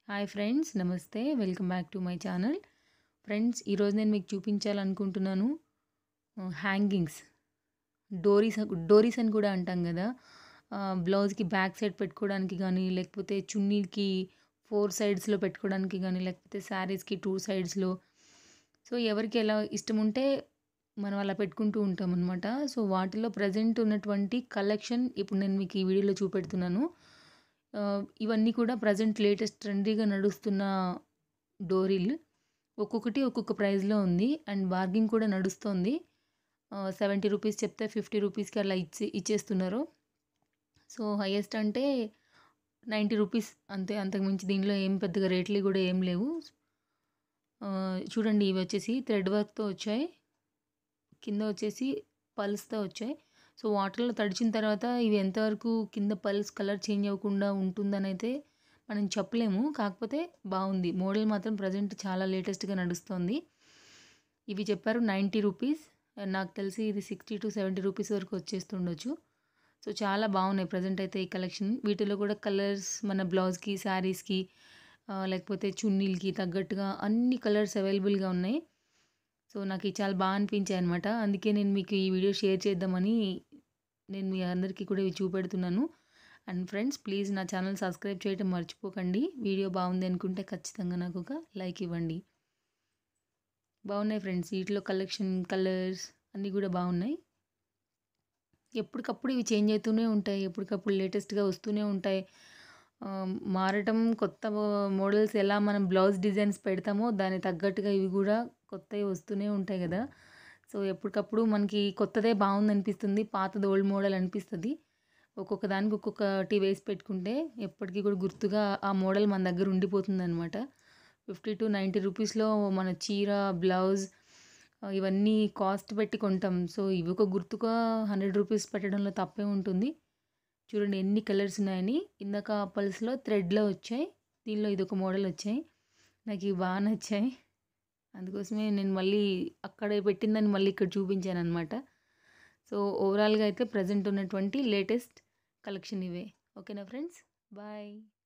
hi friends నమస్తే welcome back to my channel friends ఈరోజు నేను మీకు చూపించాలనుకుంటున్నాను హ్యాంగింగ్స్ డోరీస్ డోరీస్ అని కూడా అంటాం కదా బ్లౌజ్కి బ్యాక్ సైడ్ పెట్టుకోవడానికి కానీ లేకపోతే చున్నీకి ఫోర్ సైడ్స్లో పెట్టుకోవడానికి కానీ లేకపోతే శారీస్కి టూ సైడ్స్లో సో ఎవరికి ఎలా ఇష్టం ఉంటే మనం అలా పెట్టుకుంటూ ఉంటాం అనమాట సో వాటిలో ప్రజెంట్ ఉన్నటువంటి కలెక్షన్ ఇప్పుడు నేను మీకు ఈ వీడియోలో చూపెడుతున్నాను ఆ, ఇవన్నీ కూడా ప్రజెంట్ లేటెస్ట్ ట్రెండీగా నడుస్తున్న డోరీలు ఒక్కొక్కటి ఒక్కొక్క ప్రైస్లో ఉంది అండ్ బార్గింగ్ కూడా నడుస్తుంది సెవెంటీ రూపీస్ చెప్తే ఫిఫ్టీ రూపీస్కి అలా ఇచ్చి ఇచ్చేస్తున్నారు సో హైయెస్ట్ అంటే నైంటీ రూపీస్ అంతే అంతకుమించి దీనిలో ఏం పెద్దగా రేట్లు కూడా ఏం లేవు ఆ, చూడండి ఇవి వచ్చేసి థ్రెడ్ వర్క్తో వచ్చాయి కింద వచ్చేసి పల్స్తో వచ్చాయి సో వాటర్లో తడిచిన తర్వాత ఇవి ఎంతవరకు కింద పల్స్ కలర్ చేంజ్ అవ్వకుండా ఉంటుందని అయితే మనం చెప్పలేము కాకపోతే బాగుంది మోడల్ మాత్రం ప్రజెంట్ చాలా లేటెస్ట్గా నడుస్తుంది ఇవి చెప్పారు నైంటీ రూపీస్ నాకు తెలిసి ఇది సిక్స్టీ టు సెవెంటీ రూపీస్ వరకు వచ్చేస్తుండొచ్చు సో చాలా బాగున్నాయి ప్రజెంట్ అయితే ఈ కలెక్షన్ వీటిలో కూడా కలర్స్ మన బ్లౌజ్కి శారీస్కి లేకపోతే చున్నీలకి తగ్గట్టుగా అన్ని కలర్స్ అవైలబుల్గా ఉన్నాయి సో నాకు ఇది చాలా బాగా అనిపించాయి అనమాట అందుకే నేను మీకు ఈ వీడియో షేర్ చేద్దామని నేను మీ అందరికీ కూడా ఇవి చూపెడుతున్నాను అండ్ ఫ్రెండ్స్ ప్లీజ్ నా ఛానల్ సబ్స్క్రైబ్ చేయడం మర్చిపోకండి వీడియో బాగుంది అనుకుంటే ఖచ్చితంగా నాకు ఒక లైక్ ఇవ్వండి బాగున్నాయి ఫ్రెండ్స్ వీటిలో కలెక్షన్ కలర్స్ అన్నీ కూడా బాగున్నాయి ఎప్పటికప్పుడు ఇవి చేంజ్ అవుతూనే ఉంటాయి ఎప్పటికప్పుడు లేటెస్ట్గా వస్తూనే ఉంటాయి ఆ, మారటం కొత్త మోడల్స్ ఎలా మనం బ్లౌజ్ డిజైన్స్ పెడతామో దానికి తగ్గట్టుగా ఇవి కూడా కొత్తవి వస్తూనే ఉంటాయి కదా సో ఎప్పటికప్పుడు మనకి కొత్తదే బాగుంది అనిపిస్తుంది పాతది ఓల్డ్ మోడల్ అనిపిస్తుంది ఒక్కొక్క దానికి ఒక్కొక్కటి వేసి పెట్టుకుంటే ఎప్పటికీ కూడా గుర్తుగా ఆ మోడల్ మన దగ్గర ఉండిపోతుంది అనమాట ఫిఫ్టీ టు నైంటీ రూపీస్లో మన చీర బ్లౌజ్ ఆ, ఇవన్నీ కాస్ట్ పెట్టి కొంటాం సో ఇవి ఒక గుర్తుగా హండ్రెడ్ రూపీస్ పెట్టడంలో తప్పే ఉంటుంది చూడండి ఎన్ని కలర్స్ ఉన్నాయని ఇందాక పల్స్లో థ్రెడ్లో వచ్చాయి దీనిలో ఇది ఒక మోడల్ వచ్చాయి నాకు ఇవి బాగా నచ్చాయి అందుకోసమే నేను మళ్ళీ అక్కడ పెట్టిందని మళ్ళీ ఇక్కడ చూపించాను అనమాట సో ఓవరాల్గా అయితే ప్రజెంట్ ఉన్నటువంటి లేటెస్ట్ కలెక్షన్ ఇవే ఓకేనా ఫ్రెండ్స్ బాయ్